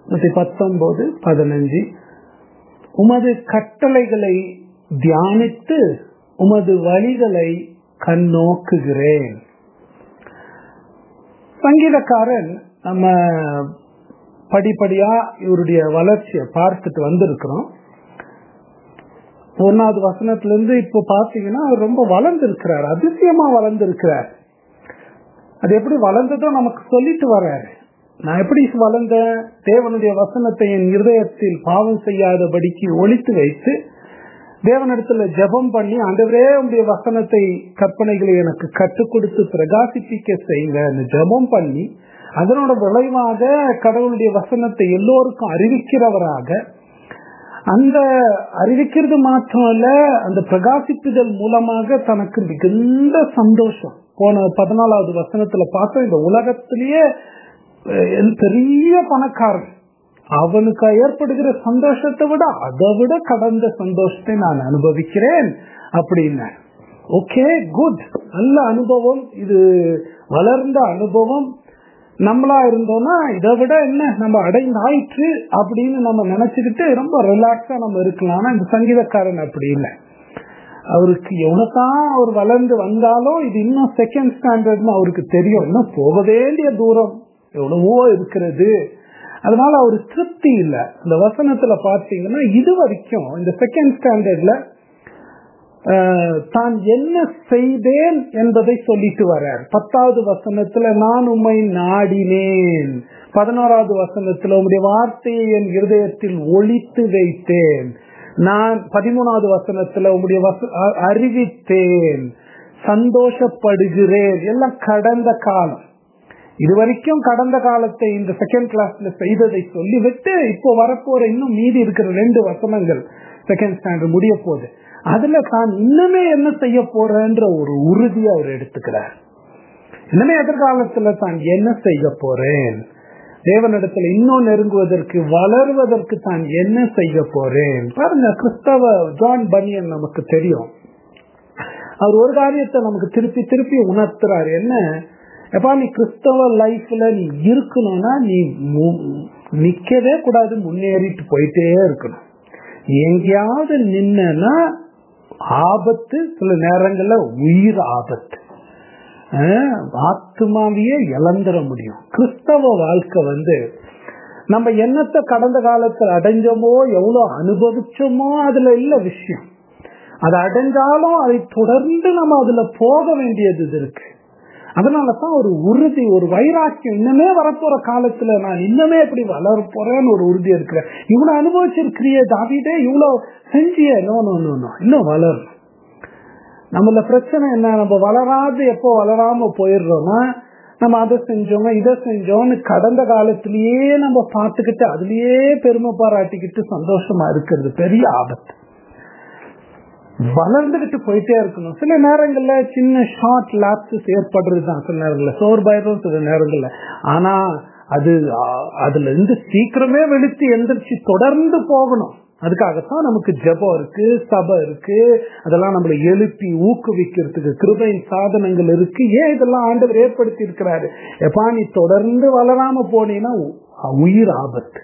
நூத்தி பத்தொன்பது பதினஞ்சு உமது கட்டளைகளை தியானித்து உமது வழிகளை கண்ணோக்குகிறேன் சங்கீதக்காரன் நம்ம படிப்படியா இவருடைய வளர்ச்சியை பார்த்துட்டு வந்திருக்கிறோம் ஒன்னாவது வசனத்துல இருந்து இப்போ பாத்தீங்கன்னா அவர் ரொம்ப வளர்ந்திருக்கிறார் அதிசயமா வளர்ந்திருக்கிறார் அது எப்படி வளர்ந்ததோ நமக்கு சொல்லிட்டு வர்றாரு நான் எப்படி வளர்ந்தேன் தேவனுடைய வசனத்தை என் இருதயத்தில் பாவம் செய்யாதபடிக்கு ஒழித்து வைத்து தேவனிடத்துல ஜெபம் பண்ணி ஆண்டவரே உடைய வசனத்தை கற்பனைகளை எனக்கு கற்றுக் கொடுத்து பிரகாசிப்பிக்க செய்யுங்க ஜெபம் பண்ணி அதனோட விளைவாக கடவுளுடைய வசனத்தை எல்லோருக்கும் அறிவிக்கிறவராக அந்த அறிவிக்கிறது மாத்திரமல்ல அந்த பிரகாசிப்புதல் மூலமாக தனக்கு மிகுந்த சந்தோஷம் போன பதினாலாவது வசனத்துல பார்த்தோம் இந்த உலகத்திலேயே பெரிய பணக்காரன் அவனுக்கு ஏற்படுகிற சந்தோஷத்தை விட அதை விட கடந்த சந்தோஷத்தை நான் அனுபவிக்கிறேன் அப்படின்னு ஓகே குட் நல்ல அனுபவம் இது வளர்ந்த அனுபவம் நம்மளா இருந்தோம்னா இதை விட என்ன நம்ம அடைந்தாயிற்று அப்படின்னு நம்ம நினைச்சுக்கிட்டு ரொம்ப ரிலாக்ஸா நம்ம இருக்கலாம் ஆனா இந்த சங்கீதக்காரன் அப்படி இல்லை அவருக்கு எவ்வளவுதான் அவர் வளர்ந்து வந்தாலும் இது இன்னும் செகண்ட் ஸ்டாண்டர்ட்னு அவருக்கு தெரியும் இன்னும் போக வேண்டிய தூரம் எவ்வளவோ இருக்கிறது அதனால அவர் திருப்தி இல்லை இந்த வசனத்துல பாத்தீங்கன்னா இது வரைக்கும் இந்த செகண்ட் ஸ்டாண்டர்ட்ல தான் என்ன செய்தேன் என்பதை சொல்லிட்டு வர்றார் பத்தாவது வசனத்துல நான் உண்மை நாடினேன் பதினோராவது வசனத்துல உங்களுடைய வார்த்தையை என் இருதயத்தில் ஒழித்து வைத்தேன் நான் பதிமூணாவது வசனத்துல உங்களுடைய அறிவித்தேன் சந்தோஷப்படுகிறேன் எல்லாம் கடந்த காலம் இது வரைக்கும் கடந்த காலத்தை இந்த செகண்ட் கிளாஸ்ல செய்ததை சொல்லிவிட்டு இப்போ வரப்போற இன்னும் மீதி இருக்கிற ரெண்டு வசனங்கள் செகண்ட் ஸ்டாண்டர்ட் முடிய போகுது அதுல தான் இன்னுமே என்ன செய்ய போறேன்ற ஒரு உறுதி அவர் எடுத்துக்கிறார் இன்னுமே எதிர்காலத்துல தான் என்ன செய்ய போறேன் தேவனிடத்துல இன்னும் நெருங்குவதற்கு வளர்வதற்கு தான் என்ன செய்ய போறேன் பாருங்க கிறிஸ்தவ ஜான் பனியன் நமக்கு தெரியும் அவர் ஒரு காரியத்தை நமக்கு திருப்பி திருப்பி உணர்த்துறாரு என்ன எப்பா நீ கிறிஸ்தவ லைஃப்ல நீ இருக்கணும்னா நீ நிக்கவே கூடாது முன்னேறிட்டு போயிட்டே இருக்கணும் எங்கேயாவது நின்னா ஆபத்து சில நேரங்கள்ல உயிர் ஆபத்து ஆத்மாவையே இழந்துட முடியும் கிறிஸ்தவ வாழ்க்கை வந்து நம்ம என்னத்தை கடந்த காலத்தில் அடைஞ்சோமோ எவ்வளவு அனுபவிச்சோமோ அதுல இல்ல விஷயம் அதை அடைஞ்சாலும் அதை தொடர்ந்து நம்ம அதுல போக வேண்டியது இருக்கு அதனாலதான் ஒரு உறுதி ஒரு வைராக்கியம் இன்னமே வரப்போற காலத்துல நான் இன்னமே எப்படி வளர போறேன்னு ஒரு உறுதி இருக்கிறேன் இவ்வளவு அனுபவிச்சிருக்கிறிய தாவிதே இவ்வளவு செஞ்சிய இன்னும் வளரணும் நம்மள பிரச்சனை என்ன நம்ம வளராது எப்போ வளராம போயிடுறோம்னா நம்ம அதை செஞ்சோம் இதை செஞ்சோம்னு கடந்த காலத்திலேயே நம்ம பார்த்துக்கிட்டு அதுலயே பெருமை பாராட்டிக்கிட்டு சந்தோஷமா இருக்கிறது பெரிய ஆபத்து வளர்ந்துகிட்டு போயிட்டே இருக்கணும் சில நேரங்கள்ல சின்ன ஷார்ட் லாப்சஸ் ஏற்படுறது தான் சில நேரங்கள்ல சோர்பாயிரும் சில நேரங்கள்ல ஆனா அது அதுல இருந்து சீக்கிரமே வெளுத்து எந்திரிச்சு தொடர்ந்து போகணும் அதுக்காகத்தான் நமக்கு ஜபம் இருக்கு சபை இருக்கு அதெல்லாம் நம்மளை எழுப்பி ஊக்குவிக்கிறதுக்கு கிருபையின் சாதனங்கள் இருக்கு ஏன் இதெல்லாம் ஆண்டவர் ஏற்படுத்தி இருக்கிறாரு எப்பா நீ தொடர்ந்து வளராம போனீங்கன்னா உயிர் ஆபத்து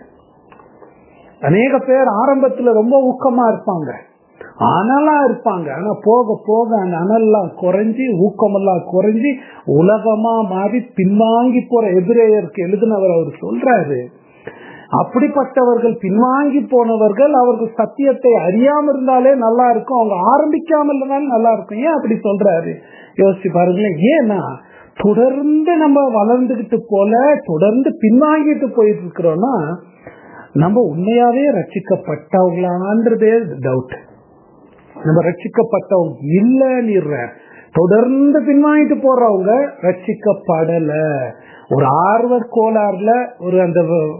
அநேக பேர் ஆரம்பத்துல ரொம்ப ஊக்கமா இருப்பாங்க அனலா இருப்பாங்க ஆனா போக போக அந்த அனல்லாம் குறைஞ்சி ஊக்கமெல்லாம் குறைஞ்சி உலகமா மாறி பின்வாங்கி போற எதிரேயருக்கு எழுதினவர் அவர் சொல்றாரு அப்படிப்பட்டவர்கள் பின்வாங்கி போனவர்கள் அவர்கள் சத்தியத்தை அறியாம இருந்தாலே நல்லா இருக்கும் அவங்க ஆரம்பிக்காம இருந்தாலும் நல்லா இருக்கும் ஏன் அப்படி சொல்றாரு யோசிச்சு பாருங்களேன் ஏன்னா தொடர்ந்து நம்ம வளர்ந்துகிட்டு போல தொடர்ந்து பின்வாங்கிட்டு போயிட்டு இருக்கிறோம்னா நம்ம உண்மையாவே ரட்சிக்கப்பட்டவங்களான்றதே டவுட் நம்ம ரட்சிக்கப்பட்டவங்க இல்லைன்னு தொடர்ந்து பின்வாங்கிட்டு போறவங்க ரட்சிக்கப்படல ஒரு ஆர்வர் கோளாறுல ஒரு அந்த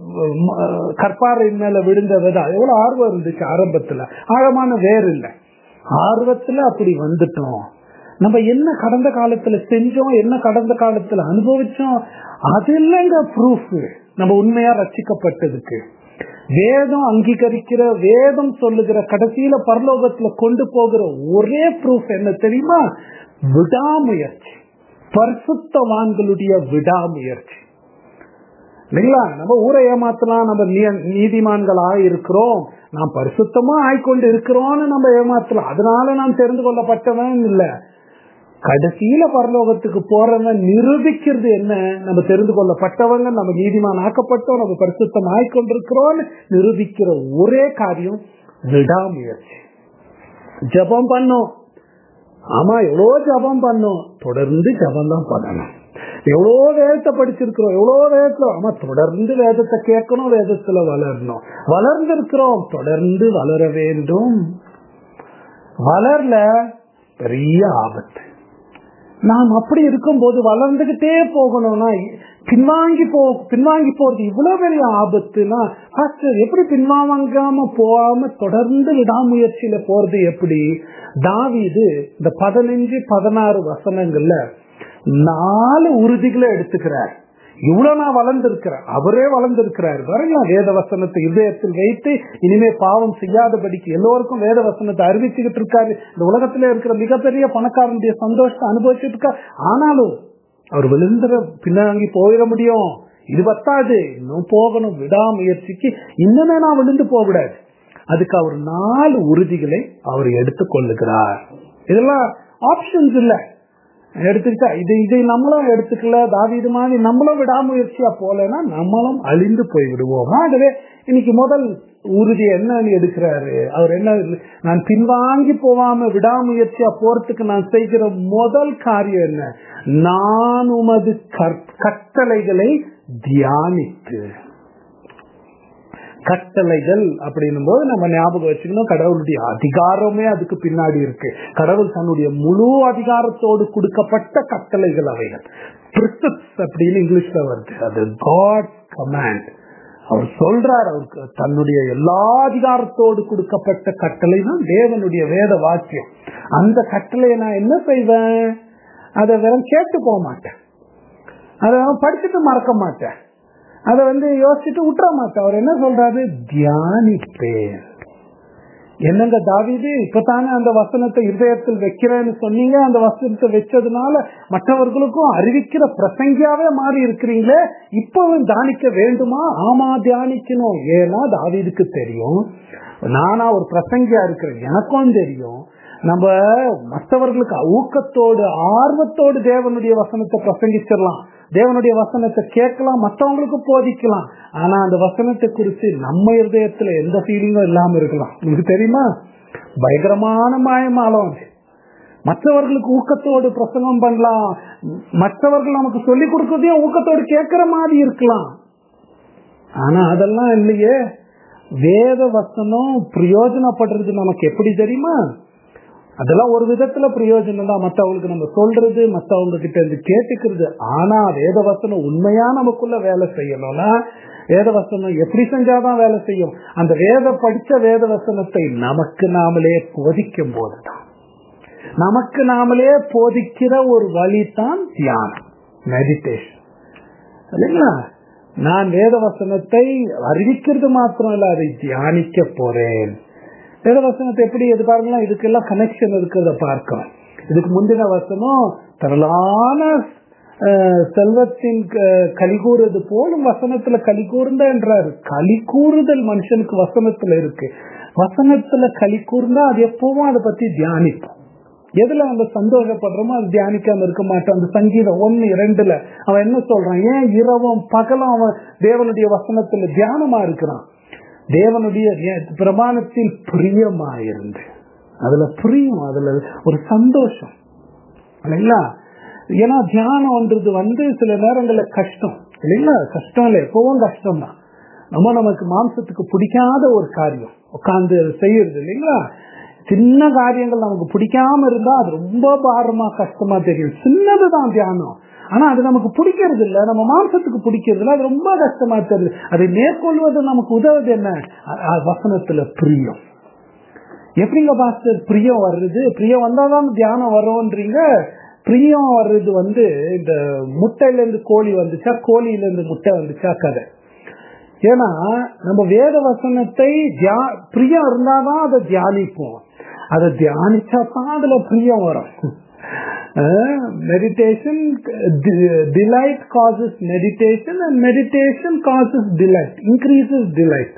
கற்பாறை மேல விழுந்த விதா எவ்வளவு ஆர்வம் இருந்துச்சு ஆரம்பத்துல ஆழமான வேர் இல்லை ஆர்வத்துல அப்படி வந்துட்டோம் நம்ம என்ன கடந்த காலத்துல செஞ்சோம் என்ன கடந்த காலத்துல அனுபவிச்சோம் அது இல்லைங்க ப்ரூஃப் நம்ம உண்மையா ரட்சிக்கப்பட்டதுக்கு வேதம் அங்கீகரிக்கிற வேதம் சொல்லுகிற கடைசியில பரலோகத்துல கொண்டு போகிற ஒரே ப்ரூஃப் என்ன தெரியுமா விடாமுயற்சி பரிசுத்தவான்களுடைய விடாமுயற்சி இல்லைங்களா நம்ம ஊரை ஏமாத்தலாம் நம்ம நீ- நீதிமான்களா இருக்கிறோம் நாம் பரிசுத்தமா ஆய்கொண்டு இருக்கிறோம்னு நம்ம ஏமாத்தலாம் அதனால நாம் தெரிந்து கொள்ளப்பட்டவன் இல்ல கடைசியில பரலோகத்துக்கு போறவன் நிரூபிக்கிறது என்ன நம்ம தெரிந்து கொள்ளப்பட்டவங்க நம்ம நீதிமான் ஆக்கப்பட்டோம் நம்ம பரிசுத்தம் ஆய்கொண்டிருக்கிறோம்னு நிரூபிக்கிற ஒரே காரியம் விடாமுயற்சி ஜெபம் பண்ணும் ஆமா எவ்வளோ ஜபம் பண்ணோம் தொடர்ந்து ஜபம் தான் பண்ணணும் எவ்வளோ வேதத்தை படிச்சிருக்கிறோம் எவ்வளோ வேதத்துல ஆமா தொடர்ந்து வேதத்தை கேட்கணும் வேதத்துல வளரணும் வளர்ந்து இருக்கிறோம் தொடர்ந்து வளர வேண்டும் வளரல பெரிய ஆபத்து நாம் அப்படி இருக்கும்போது வளர்ந்துகிட்டே போகணும்னா பின்வாங்கி போ பின்வாங்கி போறது இவ்வளவு பெரிய ஆபத்துனா first எப்படி பின்வாங்காம போகாம தொடர்ந்து விடாமுயற்சியில போறது எப்படி தாவீது இந்த பதினஞ்சு பதினாறு வசனங்கள்ல நாலு உறுதிகளை எடுத்துக்கிறார் இவ்வளவு நான் வளர்ந்திருக்கிறேன் அவரே வளர்ந்திருக்கிறார் பாருங்க வேத வசனத்தை இதயத்தில் வைத்து இனிமே பாவம் செய்யாதபடிக்கு எல்லோருக்கும் வேத வசனத்தை அறிவிச்சுக்கிட்டு இருக்காரு இந்த உலகத்துல இருக்கிற மிகப்பெரிய பணக்காரனுடைய சந்தோஷத்தை அனுபவிச்சுட்டு இருக்காரு ஆனாலும் அவர் விழுந்துற பின்னாங்கி போயிட முடியும் இது பத்தாது இன்னும் போகணும் விடாமுயற்சிக்கு இன்னுமே நான் விழுந்து போக கூடாது அதுக்கு அவர் நாலு உறுதிகளை அவர் எடுத்துக் கொள்ளுகிறார் இதெல்லாம் ஆப்ஷன்ஸ் இல்ல எடுத்துக்கிட்டா இது இதை நம்மளும் எடுத்துக்கல தாவீது மாதிரி நம்மளும் விடாமுயற்சியா போலன்னா நம்மளும் அழிந்து போய் விடுவோம் ஆகவே இன்னைக்கு முதல் உறுதி என்னன்னு எடுக்கிறாரு அவர் என்ன நான் பின்வாங்கி போகாம விடாமுயற்சியா போறதுக்கு நான் செய்கிற முதல் காரியம் என்ன நான் உமது கற்- கட்டளைகளை தியானித்து கட்டளைகள் அப்படின்னும் போது நம்ம ஞாபகம் வச்சுக்கணும் கடவுளுடைய அதிகாரமே அதுக்கு பின்னாடி இருக்கு கடவுள் தன்னுடைய முழு அதிகாரத்தோடு கொடுக்கப்பட்ட கட்டளைகள் அவைகள் பிரிசப்ஸ் அப்படின்னு இங்கிலீஷ்ல வருது அது காட் கமாண்ட் அவர் சொல்றார் அவருக்கு தன்னுடைய எல்லா அதிகாரத்தோடு கொடுக்கப்பட்ட கட்டளை தான் தேவனுடைய வேத வாக்கியம் அந்த கட்டளையை நான் என்ன செய்வேன் அதை வெறும் கேட்டு போக மாட்டேன் அதை அவன் படிச்சுட்டு மறக்க மாட்டேன் அதை வந்து யோசிச்சுட்டு விட்டுற மாட்டேன் அவர் என்ன சொல்றாரு தியானிப்பேன் என்னங்க தாவீது இப்பதானே அந்த வசனத்தை இருதயத்தில் வைக்கிறேன்னு சொன்னீங்க அந்த வசனத்தை வச்சதுனால மற்றவர்களுக்கும் அறிவிக்கிற பிரசங்கியாவே மாறி இருக்கிறீங்களே இப்பவும் தியானிக்க வேண்டுமா ஆமா தியானிக்கணும் ஏன்னா தாவீதுக்கு தெரியும் நானா ஒரு பிரசங்கியா இருக்கிறேன் எனக்கும் தெரியும் நம்ம மற்றவர்களுக்கு ஊக்கத்தோடு ஆர்வத்தோடு தேவனுடைய வசனத்தை பிரசங்கிச்சிடலாம் தேவனுடைய வசனத்தை கேட்கலாம் மற்றவங்களுக்கு போதிக்கலாம் ஆனா அந்த வசனத்தை குறித்து நம்ம இருதயத்துல எந்த ஃபீலிங்கும் இல்லாம இருக்கலாம் உங்களுக்கு தெரியுமா பயங்கரமான மாயமாலம் அது மற்றவர்களுக்கு ஊக்கத்தோடு பிரசங்கம் பண்ணலாம் மற்றவர்கள் நமக்கு சொல்லிக் கொடுக்கறதையும் ஊக்கத்தோடு கேட்கிற மாதிரி இருக்கலாம் ஆனா அதெல்லாம் இல்லையே வேத வசனம் பிரயோஜனப்படுறது நமக்கு எப்படி தெரியுமா அதெல்லாம் ஒரு விதத்துல பிரயோஜனம் தான் மற்றவங்களுக்கு நம்ம சொல்றது மற்றவங்க கிட்ட இருந்து கேட்டுக்கிறது ஆனா வேதவசனம் உண்மையா நமக்குள்ள வேலை செய்யணும்னா வேதவசனம் எப்படி செஞ்சாதான் வேலை செய்யும் அந்த வேத படிச்ச வேதவசனத்தை நமக்கு நாமளே போதிக்கும் போதுதான் நமக்கு நாமளே போதிக்கிற ஒரு வழி தான் தியானம் மெடிடேஷன் இல்லைங்களா நான் வேதவசனத்தை அறிவிக்கிறது மாத்திரம் இல்ல அதை தியானிக்க போறேன் வேதவசனத்தை எப்படி எது பாருங்களா இதுக்கெல்லாம் கனெக்ஷன் இருக்கிறத பார்க்கிறோம் இதுக்கு முந்தின வசனம் திரளான அஹ், செல்வத்தின் க- கலிகூறுறது போலும் வசனத்துல கலிகூர்ந்த என்றாரு கலிகூறுதல் மனுஷனுக்கு வசனத்துல இருக்கு வசனத்துல கலிகூர்ந்தா அது எப்பவும் அதை பத்தி தியானிப்போம் எதுல நம்ம சந்தோஷப்படுறோமோ அது தியானிக்காம இருக்க மாட்டோம் அந்த சங்கீதம் ஒன்னு இரண்டுல அவன் என்ன சொல்றான் ஏன் இரவும் பகலும் அவன் தேவனுடைய வசனத்துல தியானமா இருக்கிறான் தேவனுடைய நே- பிரமாணத்தில் பிரியமா இருந்து அதுல பிரியம் அதுல ஒரு சந்தோஷம் இல்லைங்களா ஏன்னா தியானம்ன்றது வந்து சில நேரங்கள்ல கஷ்டம் இல்லைங்களா கஷ்டம் இல்லை எப்பவும் கஷ்டம் தான் நம்ம நமக்கு மாம்சத்துக்கு பிடிக்காத ஒரு காரியம் உட்கார்ந்து செய்யறது இல்லைங்களா சின்ன காரியங்கள் நமக்கு பிடிக்காம இருந்தா அது ரொம்ப பாரமா கஷ்டமா தெரியும் சின்னதுதான் தியானம் ஆனா அது நமக்கு பிடிக்கிறது இல்ல நம்ம மாம்சத்துக்கு பிடிக்கிறது இல்ல அது ரொம்ப கஷ்டமா தெரியுது அதை மேற்கொள்வது நமக்கு உதவுது என்ன அ- அ- வசனத்துல பிரியம் எப்படிங்க பாஸ்டர் பிரியம் வர்றது பிரியம் வந்தாதான் தியானம் வரும்ன்றீங்க பிரியம் வர்றது வந்து இந்த முட்டையில இருந்து கோழி வந்துச்சா கோழியில இருந்து முட்டை வந்துச்சா கதை ஏன்னா நம்ம வேத வசனத்தை தியா- பிரியம் இருந்தாதான் அதை தியானிப்போம் அதை தியானிச்சா தான் அதுல பிரியம் வரும் meditation delight causes meditation and meditation causes delight increases delight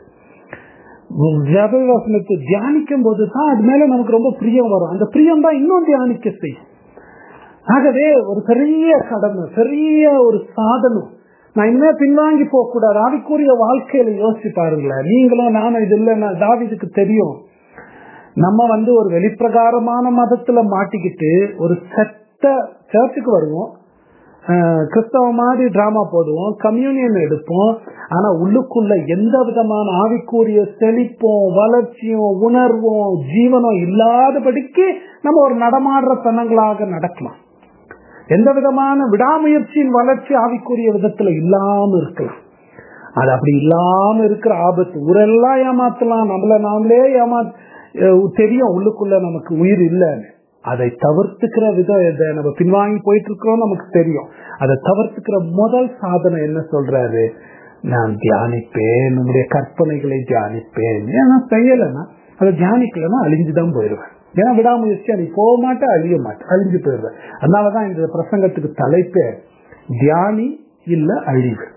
ஜபவசனத்தை தியானிக்கும் போது தான் அது மேல நமக்கு ரொம்ப பிரியம் வரும் அந்த பிரியம் தான் இன்னும் தியானிக்க செய்யும் ஆகவே ஒரு பெரிய கடமை பெரிய ஒரு சாதனம் நான் இனிமே பின்வாங்கி போக கூடாது ஆவிக்குரிய வாழ்க்கையில யோசிச்சு பாருங்களேன் நீங்களும் நானும் இது இல்லைன்னா தாவிதுக்கு தெரியும் நம்ம வந்து ஒரு வெளிப்பிரகாரமான மதத்துல மாட்டிக்கிட்டு ஒரு செத்த சர்ச்சுக்கு வருவோம் கிறிஸ்தவ மாதிரி டிராமா போடுவோம் கம்யூனியன் எடுப்போம் ஆனா உள்ளுக்குள்ள எந்த விதமான ஆவிக்குரிய செழிப்பும் வளர்ச்சியும் உணர்வும் ஜீவனும் இல்லாதபடிக்கு நம்ம ஒரு நடமாடுற பெண்ணங்களாக நடக்கலாம் எந்த விதமான விடாமுயற்சியின் வளர்ச்சி ஆவிக்குரிய விதத்துல இல்லாம இருக்கலாம் அது அப்படி இல்லாம இருக்கிற ஆபத்து ஊரெல்லாம் ஏமாத்தலாம் நம்மள நாமளே ஏமா தெரியும் உள்ளுக்குள்ள நமக்கு உயிர் இல்லைன்னு அதை தவிர்த்துக்கிற விதம் எதை நம்ம பின்வாங்கி போயிட்டு இருக்கிறோம் நமக்கு தெரியும் அதை தவிர்த்துக்கிற முதல் சாதனை என்ன சொல்றாரு நான் தியானிப்பேன் நம்முடைய கற்பனைகளை தியானிப்பேன் ஏன்னா செய்யலைன்னா அதை தியானிக்கலன்னா அழிஞ்சுதான் போயிடுவேன் ஏன்னா விடாமுயற்சி அன்னைக்கு போக மாட்டேன் அழிய மாட்டேன் அழிஞ்சு போயிடுவேன் அதனாலதான் இந்த பிரசங்கத்துக்கு தலைப்பே தியானி இல்ல அழிவு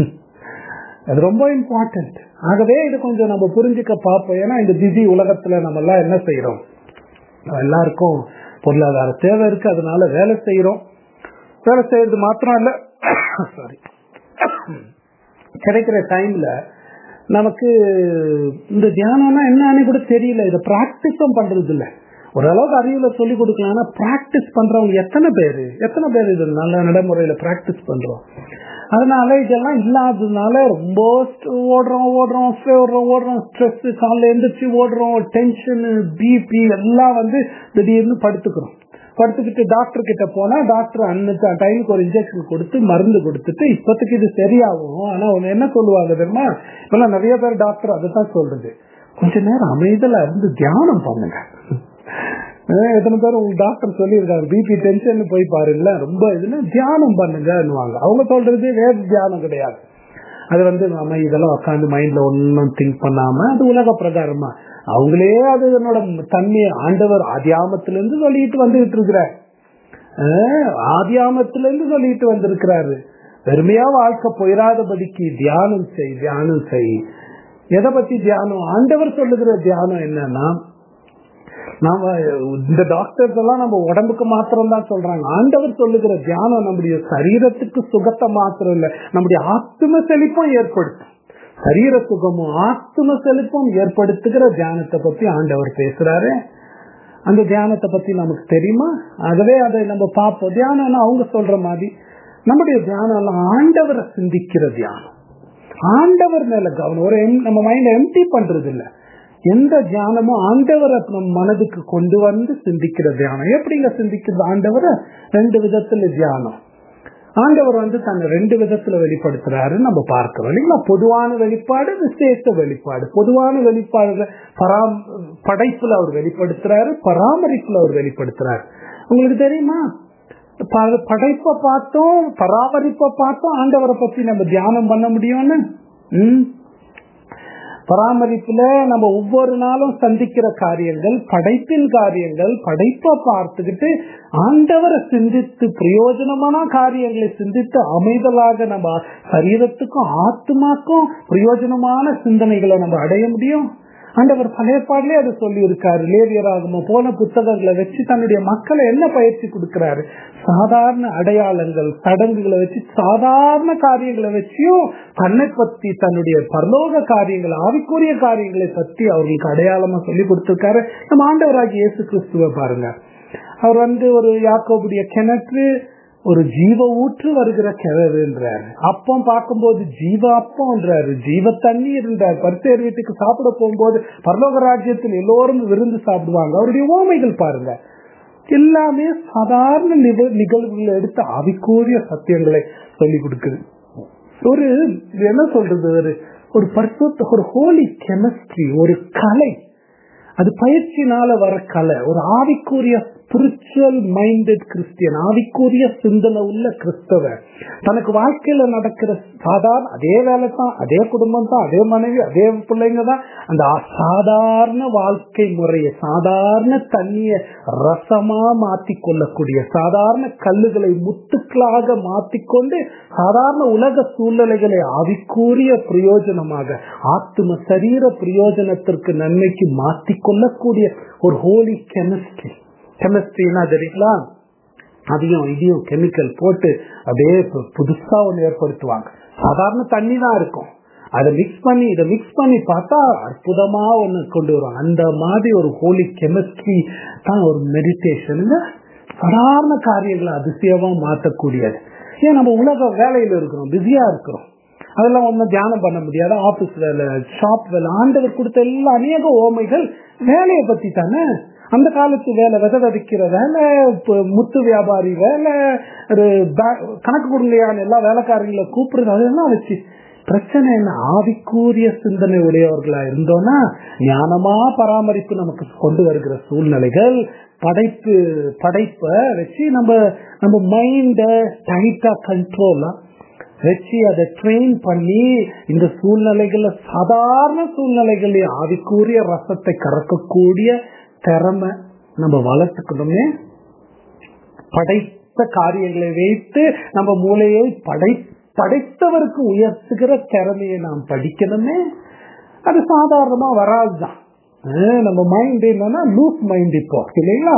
அது ரொம்ப இம்பார்ட்டன்ட் ஆகவே இது கொஞ்சம் நம்ம புரிஞ்சுக்க பார்ப்போம் ஏன்னா இந்த பிஸி உலகத்துல நம்ம எல்லாம் என்ன செய்யறோம் எல்லாருக்கும் பொருளாதார தேவை இருக்கு அதனால வேலை செய்யறோம் வேலை செய்யறது மாத்திரம் இல்ல சாரி கிடைக்கிற டைம்ல நமக்கு இந்த தியானம்னா என்னன்னு கூட தெரியல இதை பிராக்டிஸும் பண்றது இல்ல ஓரளவுக்கு அறிவுல சொல்லி கொடுக்கலாம் பிராக்டிஸ் பண்றவங்க எத்தனை பேரு எத்தனை பேர் இது நல்ல நடைமுறையில பிராக்டிஸ் பண்றோம் அதனால இதெல்லாம் இல்லாததுனால ரொம்ப ஓடுறோம் ஓடுறோம் ஓடுறோம் ஓடுறோம் ஸ்ட்ரெஸ் காலைல எந்திரிச்சு ஓடுறோம் டென்ஷனு பிபி எல்லாம் வந்து திடீர்னு படுத்துக்கிறோம் படுத்துக்கிட்டு டாக்டர் கிட்ட போனா டாக்டர் அன்னைக்கு டைமுக்கு ஒரு இன்ஜெக்ஷன் கொடுத்து மருந்து கொடுத்துட்டு இப்பத்துக்கு இது சரியாகும் ஆனா ஒண்ணு என்ன சொல்லுவாங்க தெரியுமா இப்பெல்லாம் நிறைய பேர் டாக்டர் அதை தான் சொல்றது கொஞ்ச நேரம் அமைதலா இருந்து தியானம் பண்ணுங்க எத்தனை பேர் உங்களுக்கு டாக்டர் சொல்லியிருக்காங்க பிபி டென்ஷன் போய் பாருங்கள ரொம்ப இதுல தியானம் பண்ணுங்கன்னுவாங்க அவங்க சொல்றது வேற தியானம் கிடையாது அது வந்து நம்ம இதெல்லாம் உட்காந்து மைண்ட்ல ஒன்னும் திங்க் பண்ணாம அது உலக பிரகாரமா அவங்களே அது என்னோட தன்மையை ஆண்டவர் ஆதியாமத்திலிருந்து சொல்லிட்டு வந்துகிட்டு இருக்கிறார் ஆதியாமத்திலிருந்து சொல்லிட்டு வந்திருக்கிறாரு பெருமையா வாழ்க்கை போயிடாதபடிக்கு தியானம் செய் தியானம் செய் எதை பத்தி தியானம் ஆண்டவர் சொல்லுகிற தியானம் என்னன்னா நாம இந்த டாக்டர்ஸ் எல்லாம் நம்ம உடம்புக்கு மாத்திரம் தான் சொல்றாங்க ஆண்டவர் சொல்லுகிற தியானம் நம்முடைய சரீரத்துக்கு சுகத்தை மாத்திரம் இல்ல நம்முடைய ஆத்ம செழிப்பும் ஏற்படுத்தும் சரீர சுகமும் ஆத்ம செழிப்பும் ஏற்படுத்துகிற தியானத்தை பத்தி ஆண்டவர் பேசுறாரு அந்த தியானத்தை பத்தி நமக்கு தெரியுமா ஆகவே அதை நம்ம பார்ப்போம் தியானம்னா அவங்க சொல்ற மாதிரி நம்முடைய தியானம் எல்லாம் ஆண்டவரை சிந்திக்கிற தியானம் ஆண்டவர் மேல கவனம் ஒரு நம்ம மைண்ட எம்டி பண்றது இல்லை எந்த தியானமும் ஆண்டவரை நம் மனதுக்கு கொண்டு வந்து சிந்திக்கிற தியானம் எப்படிங்க சிந்திக்கிறது ஆண்டவரை ரெண்டு விதத்துல தியானம் ஆண்டவர் வந்து தன்னை ரெண்டு விதத்துல வெளிப்படுத்துறாரு நம்ம பார்க்கிறோம் இல்லைங்களா பொதுவான வெளிப்பாடு விசேஷ வெளிப்பாடு பொதுவான வெளிப்பாடு பராம் படைப்புல அவர் வெளிப்படுத்துறாரு பராமரிப்புல அவர் வெளிப்படுத்துறாரு உங்களுக்கு தெரியுமா படைப்பை பார்த்தோம் பராமரிப்பை பார்த்தோம் ஆண்டவரை பத்தி நம்ம தியானம் பண்ண முடியும்னு உம் பராமரிப்புல நம்ம ஒவ்வொரு நாளும் சந்திக்கிற காரியங்கள் படைப்பின் காரியங்கள் படைப்பை பார்த்துக்கிட்டு ஆண்டவரை சிந்தித்து பிரயோஜனமான காரியங்களை சிந்தித்து அமைதலாக நம்ம சரீரத்துக்கும் ஆத்மாக்கும் பிரயோஜனமான சிந்தனைகளை நம்ம அடைய முடியும் ஆண்டவர் பழைய பாடலே அது சொல்லி இருக்காரு லேவியராகமோ போன புத்தகங்களை வச்சு தன்னுடைய மக்களை என்ன பயிற்சி கொடுக்கிறாரு சாதாரண அடையாளங்கள் சடங்குகளை வச்சு சாதாரண காரியங்களை வச்சியும் தன்னை பத்தி தன்னுடைய பரலோக காரியங்கள் ஆவிக்குரிய காரியங்களை பத்தி அவர்களுக்கு அடையாளமா சொல்லி கொடுத்திருக்காரு நம்ம ஆண்டவராகி இயேசு கிறிஸ்துவ பாருங்க அவர் வந்து ஒரு யாக்கோபுடைய கிணற்று ஒரு ஜீவ ஊற்று வருகிற கிணறுன்றாரு அப்பம் பார்க்கும்போது ஜீவ அப்பம்ன்றாரு ஜீவ தண்ணீர் என்றார் பரிசேர் வீட்டுக்கு சாப்பிட போகும்போது பரலோக ராஜ்யத்தில் எல்லோரும் விருந்து சாப்பிடுவாங்க அவருடைய ஓமைகள் பாருங்க எல்லாமே சாதாரண நிகழ்வுகளை எடுத்து அவிக்கூறிய சத்தியங்களை சொல்லி கொடுக்குது ஒரு என்ன சொல்றது ஒரு ஒரு பரிசுத்த ஒரு ஹோலி கெமிஸ்ட்ரி ஒரு கலை அது பயிற்சினால வர கலை ஒரு ஆவிக்குரிய ஸ்பிரிச்சுவல் மைண்டட் கிறிஸ்டியன் ஆவிக்குரிய சிந்தனை உள்ள கிறிஸ்தவ தனக்கு வாழ்க்கையில நடக்கிற சாதாரண அதே வேலை தான் அதே குடும்பம் தான் அதே மனைவி அதே பிள்ளைங்க தான் அந்த சாதாரண வாழ்க்கை முறையை சாதாரண தண்ணிய ரசமா மாத்தி கொள்ளக்கூடிய சாதாரண கல்லுகளை முத்துக்களாக மாத்திக்கொண்டு சாதாரண உலக சூழ்நிலைகளை ஆவிக்கூறிய பிரயோஜனமாக ஆத்ம சரீர பிரயோஜனத்திற்கு நன்மைக்கு மாத்திக்கொள்ளக்கூடிய ஒரு ஹோலி கெமிஸ்ட்ரி கெமிஸ்ட்ரினா தெரியுங்களா அதையும் இதையும் கெமிக்கல் போட்டு அப்படியே புதுசா ஒன்று ஏற்படுத்துவாங்க சாதாரண தண்ணி தான் இருக்கும் அதை மிக்ஸ் பண்ணி இதை மிக்ஸ் பண்ணி பார்த்தா அற்புதமா ஒன்று கொண்டு வருவாங்க அந்த மாதிரி ஒரு ஹோலி கெமிஸ்ட்ரி தான் ஒரு மெடிடேஷனுங்க சாதாரண காரியங்களை அதிசயமா மாற்றக்கூடியது ஏன் நம்ம உலக வேலையில இருக்கிறோம் பிஸியா இருக்கிறோம் அதெல்லாம் ஒன்றும் தியானம் பண்ண முடியாது ஆபீஸ் வேலை ஷாப் வேலை ஆண்டவர் கொடுத்த எல்லா அநேக ஓமைகள் வேலையை பத்தி தானே அந்த காலத்து வேலை விதை விதைக்கிற வேலை முத்து வியாபாரி வேலை ஒரு கணக்கு கொடுங்களையான எல்லா வேலைக்காரங்களை கூப்பிடுறது அதெல்லாம் வச்சு பிரச்சனை என்ன ஆவிக்கூறிய சிந்தனை உடையவர்களா இருந்தோம்னா ஞானமா பராமரிப்பு நமக்கு கொண்டு வருகிற சூழ்நிலைகள் படைப்பு படைப்பை வச்சு நம்ம நம்ம மைண்ட டைட்டா கண்ட்ரோலா வச்சு அதை ட்ரெயின் பண்ணி இந்த சூழ்நிலைகள்ல சாதாரண சூழ்நிலைகளையும் ஆவிக்கூறிய ரசத்தை கறக்கக்கூடிய திறமை நம்ம வளர்த்துக்கணுமே படைத்த காரியங்களை வைத்து நம்ம மூளையை படை படைத்தவருக்கு உயர்த்துகிற திறமையை நாம் படிக்கணுமே அது சாதாரணமா வராதுதான் நம்ம மைண்ட் என்னன்னா லூஸ் மைண்ட் இப்போ இல்லைங்களா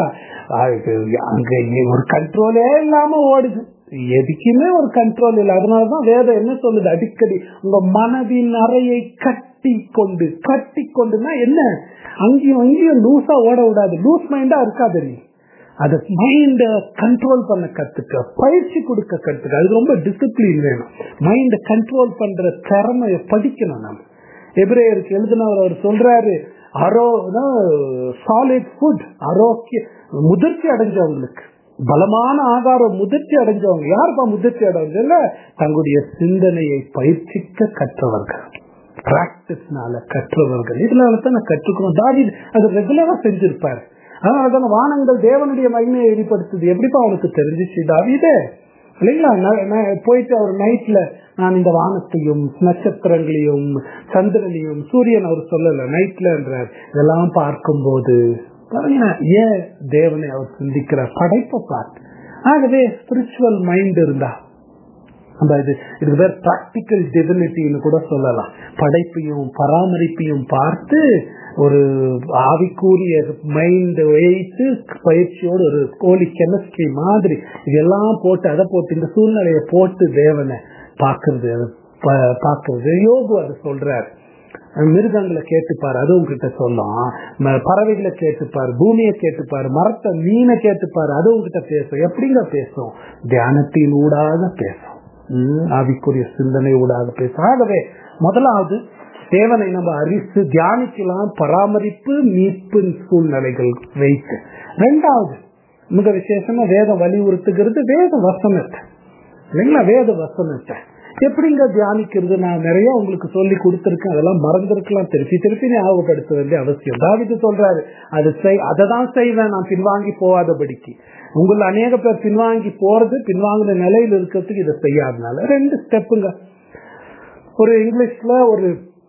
அங்க ஒரு கண்ட்ரோலே இல்லாம ஓடுது எதுக்குமே ஒரு கண்ட்ரோல் இல்லை அதனாலதான் வேதம் என்ன சொல்லுது அடிக்கடி உங்க மனதின் அறையை கட்டி கொண்டு கட்டி கொண்டுனா என்ன அங்கேயும் அங்கேயும் லூஸா ஓட விடாது லூஸ் மைண்டா இருக்காது நீ அத மைண்ட கண்ட்ரோல் பண்ண கத்துக்க பயிற்சி கொடுக்க கத்துக்க அது ரொம்ப டிசிப்ளின் வேணும் மைண்ட கண்ட்ரோல் பண்ற திறமைய படிக்கணும் நம்ம எபிரேயருக்கு எழுதினவர் அவர் சொல்றாரு அரோ சாலிட் ஃபுட் ஆரோக்கிய முதிர்ச்சி அடைஞ்சவங்களுக்கு பலமான ஆகாரம் முதிர்ச்சி அடைஞ்சவங்க யாருப்பா முதிர்ச்சி அடைஞ்சல தங்களுடைய சிந்தனையை பயிற்சிக்க கற்றவர்கள் பிராக்டிஸ்னால கற்றவர்கள் இதனால தான் நான் கற்றுக்கணும் தாவி அது ரெகுலரா செஞ்சிருப்பாரு அதனாலதான் வானங்கள் தேவனுடைய மகிமையை வெளிப்படுத்துது எப்படிப்பா அவனுக்கு தெரிஞ்சிச்சு தாவிதே இல்லைங்களா போயிட்டு அவர் நைட்ல நான் இந்த வானத்தையும் நட்சத்திரங்களையும் சந்திரனையும் சூரியன் அவர் சொல்லல நைட்லன்றார் இதெல்லாம் பார்க்கும்போது ஏன் தேவனை அவர் சிந்திக்கிறார் படைப்பை பார்த்து ஆகவே ஸ்பிரிச்சுவல் மைண்ட் இருந்தா அந்த இது இதுக்கு பேர் பிராக்டிக்கல் டிவினிட்டின்னு கூட சொல்லலாம் படைப்பையும் பராமரிப்பையும் பார்த்து ஒரு ஆவிக்கூறிய மைண்ட் வைத்து பயிற்சியோடு ஒரு கோழி கெமிஸ்ட்ரி மாதிரி இதெல்லாம் போட்டு அதை போட்டு இந்த சூழ்நிலையை போட்டு தேவனை பார்க்கறது பார்க்கறது யோகு அது சொல்றாரு மிருகங்களை கேட்டுப்பாரு அது உங்ககிட்ட சொல்லும் பறவைகளை கேட்டுப்பாரு பூமியை கேட்டுப்பாரு மரத்தை மீனை கேட்டுப்பாரு அது உங்ககிட்ட பேசும் எப்படிங்க பேசும் தியானத்தின் ஊடாக பேசும் ஆவிக்குரிய சிந்தனை ஊடாக பேசும் ஆகவே முதலாவது தேவனை நம்ம அறித்து தியானிக்கலாம் பராமரிப்பு மீட்பின் சூழ்நிலைகள் வைத்து ரெண்டாவது மிக விசேஷமா வேதம் வலியுறுத்துகிறது வேத வசனத்தை இல்லைங்களா வேத வசனத்தை எப்படிங்க தியானிக்கிறது நான் நிறைய உங்களுக்கு சொல்லி கொடுத்துருக்கேன் அதெல்லாம் மறந்துருக்கலாம் திருப்பி திருப்பி ஞாபகப்படுத்த வேண்டிய அவசியம் தாவிட்டு சொல்றாரு அது செய் அதை தான் செய்வேன் நான் பின்வாங்கி போகாதபடிக்கு உங்களை அநேக பேர் பின்வாங்கி போறது பின்வாங்கின நிலையில் இருக்கிறதுக்கு இதை செய்யாதனால ரெண்டு ஸ்டெப்புங்க ஒரு இங்கிலீஷ்ல ஒரு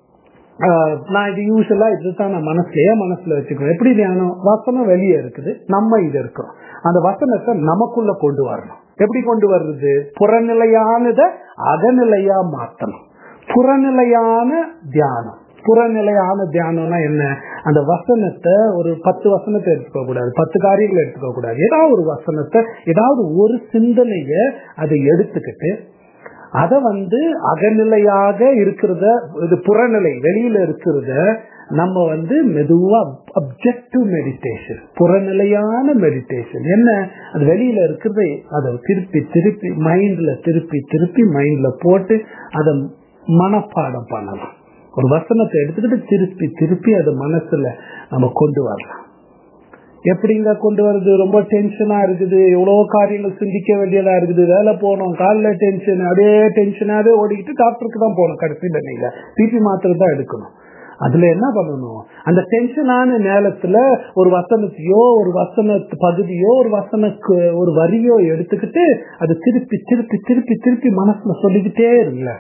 நான் இது யூஸ்வலா இதுதான் நான் மனசுலயே மனசுல வச்சுக்கிறேன் எப்படி தியானம் வசனம் வெளியே இருக்குது நம்ம இது இருக்கிறோம் அந்த வசனத்தை நமக்குள்ள கொண்டு வரணும் எப்படி கொண்டு வர்றது புறநிலையானத அகநிலையா மாத்தணும் புறநிலையான தியானம் புறநிலையான தியானம்னா என்ன அந்த வசனத்தை ஒரு பத்து வசனத்தை எடுத்துக்க கூடாது பத்து காரியங்களை எடுத்துக்க கூடாது ஏதாவது ஒரு வசனத்தை ஏதாவது ஒரு சிந்தனைய அதை எடுத்துக்கிட்டு அத வந்து அகநிலையாக இருக்கிறத இது புறநிலை வெளியில இருக்கிறத நம்ம வந்து மெதுவா அப்செக்டிவ் மெடிடேஷன் புறநிலையான மெடிடேஷன் என்ன அது வெளியில இருக்கிறத அதை திருப்பி திருப்பி மைண்ட்ல திருப்பி திருப்பி மைண்ட்ல போட்டு அதை மனப்பாடம் பண்ணலாம் ஒரு வசனத்தை எடுத்துக்கிட்டு திருப்பி திருப்பி அதை மனசுல நம்ம கொண்டு வரலாம் எப்படிங்க கொண்டு வருது ரொம்ப டென்ஷனா இருக்குது எவ்வளவு காரியங்கள் சிந்திக்க வேண்டியதா இருக்குது வேலை போனோம் காலில் டென்ஷன் அப்படியே டென்ஷனாவே ஓடிக்கிட்டு டாக்டருக்கு தான் போகணும் கடைசியில் நீங்க பிபி மாத்திரை தான் எடுக்கணும் அதுல என்ன பண்ணணும் அந்த டென்ஷனான நேரத்துல ஒரு வசனத்தையோ ஒரு வசன பகுதியோ ஒரு வசனக்கு ஒரு வரியோ எடுத்துக்கிட்டு அது திருப்பி திருப்பி திருப்பி திருப்பி மனசுல சொல்லிக்கிட்டே இருங்கள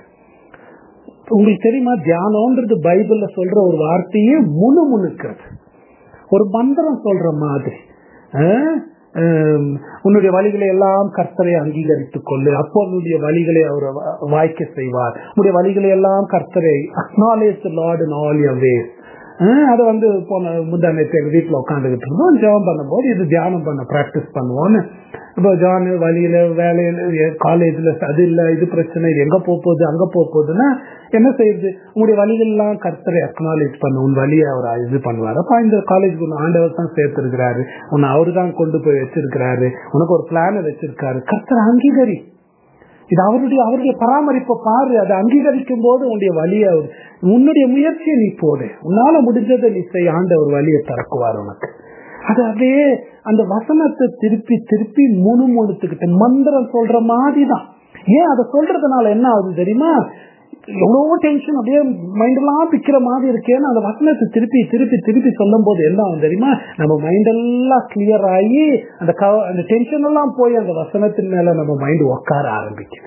உங்களுக்கு தெரியுமா தியானம்ன்றது பைபிள்ல சொல்ற ஒரு வார்த்தையே முணு முணுக்கிறது ஒரு மந்திரம் சொல்ற மாதிரி ஆஹ் ஆஹ் உன்னுடைய வழிகளை எல்லாம் கர்த்தரை அங்கீகரித்துக் கொள்ளு அப்போ உன்னுடைய வழிகளை அவர் வா- வாய்க்க செய்வார் உன்னுடைய வழிகளை எல்லாம் கர்த்தரை acknowledge Lord in all your ways அதை வந்து போன முந்தானத்தை எங்க வீட்டுல உட்காந்துக்கிட்டு இருந்தோம் ஜெபம் பண்ணும்போது இது தியானம் பண்ண பிராக்டிஸ் பண்ணுவோம்னு இப்போ ஜான் வழியில வேலையில காலேஜ்ல அது இல்ல இது பிரச்சனை இது எங்க போக போகுது அங்க போக போகுதுன்னா என்ன செய்யுது உங்களுடைய வழிகள்லாம் கர்த்தரை அக்னாலேஜ் பண்ண உன் வழியை அவர் இது பண்ணுவார் அப்ப இந்த காலேஜ் உன்னை ஆண்டவர் தான் சேர்த்திருக்கிறாரு உன்னை அவரு தான் கொண்டு போய் வச்சிருக்கிறாரு உனக்கு ஒரு பிளான வச்சிருக்காரு கர்த்தரை அங்கீகரி இது அவருடைய அவருடைய பராமரிப்பை பாரு அதை அங்கீகரிக்கும் போது உன்னுடைய வழியை அவர் உன்னுடைய முயற்சியை நீ போடு உன்னால முடிஞ்சதை நீ செய்ய ஆண்டவர் வழியை திறக்குவார் உனக்கு அது அப்படியே அந்த வசனத்தை திருப்பி திருப்பி முணுமுணுத்துக்கிட்டு மந்திரம் சொல்ற மாதிரி தான் ஏன் அதை சொல்றதுனால என்ன ஆகுது தெரியுமா எவ்வளவோ டென்ஷன் அப்படியே மைண்டெல்லாம் பிக்கிற மாதிரி இருக்கேன்னு அந்த வசனத்தை திருப்பி திருப்பி திருப்பி சொல்லும் போது என்ன ஆகும் தெரியுமா நம்ம மைண்டெல்லாம் கிளியர் ஆகி அந்த கவ- அந்த டென்ஷன் எல்லாம் போய் அந்த வசனத்தின் மேல நம்ம மைண்ட் உட்கார ஆரம்பிக்குது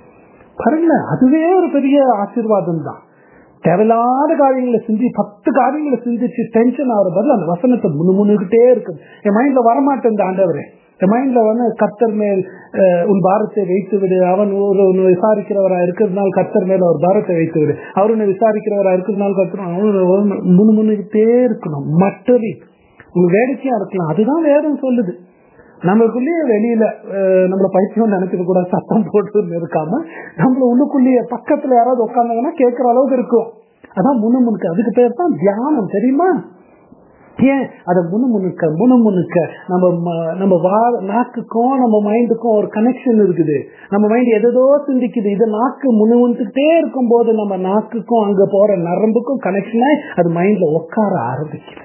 பாருங்க அதுவே ஒரு பெரிய ஆசீர்வாதம் தான் தேவையில்லாத காரியங்களை சிந்தி பத்து காரியங்களை சிந்திச்சு டென்ஷன் ஆகிற பதில் அந்த வசனத்தை முணுமுணுகிட்டே இருக்கு என் மைண்ட்ல வரமாட்டேன் இந்த ஆண்டவரே என் மைண்ட்ல வந்து கர்த்தர் மேல் அஹ், உன் பாரத்தை வைத்து விடு அவன் ஒரு உன்னை விசாரிக்கிறவரா இருக்கிறதுனால கர்த்தர் மேல ஒரு பாரத்தை வைத்து விடு அவர் உன்னை விசாரிக்கிறவரா இருக்கிறதுனால கர்த்தர் அவன் முணுமுணுகிட்டே இருக்கணும் மற்றவி உங்களுக்கு வேடிக்கையா இருக்கலாம் அதுதான் வேதம் சொல்லுது நம்மளுக்குள்ளேயே வெளியில அஹ், நம்மள பைத்தியம் நினைச்சிட்டு கூட சத்தம் போட்டு இருக்காம நம்மள உள்ளுக்குள்ளேயே பக்கத்துல யாராவது உட்காந்தாங்கன்னா கேட்கிற அளவுக்கு இருக்கும் அதான் முணுமுணுக்கு அதுக்கு பேர் தான் தியானம் தெரியுமா ஏன் அதை முணுமுணுக்க முணுமுணுக்க நம்ம ம- நம்ம வா நாக்குக்கும் நம்ம மைண்டுக்கும் ஒரு கனெக்ஷன் இருக்குது நம்ம மைண்ட் எதோ சிந்திக்குது இது நாக்கு முணுமுணுத்துக்கிட்டே இருக்கும் போது நம்ம நாக்குக்கும் அங்க போற நரம்புக்கும் கனெக்ஷன் ஆகி அது மைண்ட்ல உட்கார ஆரம்பிக்குது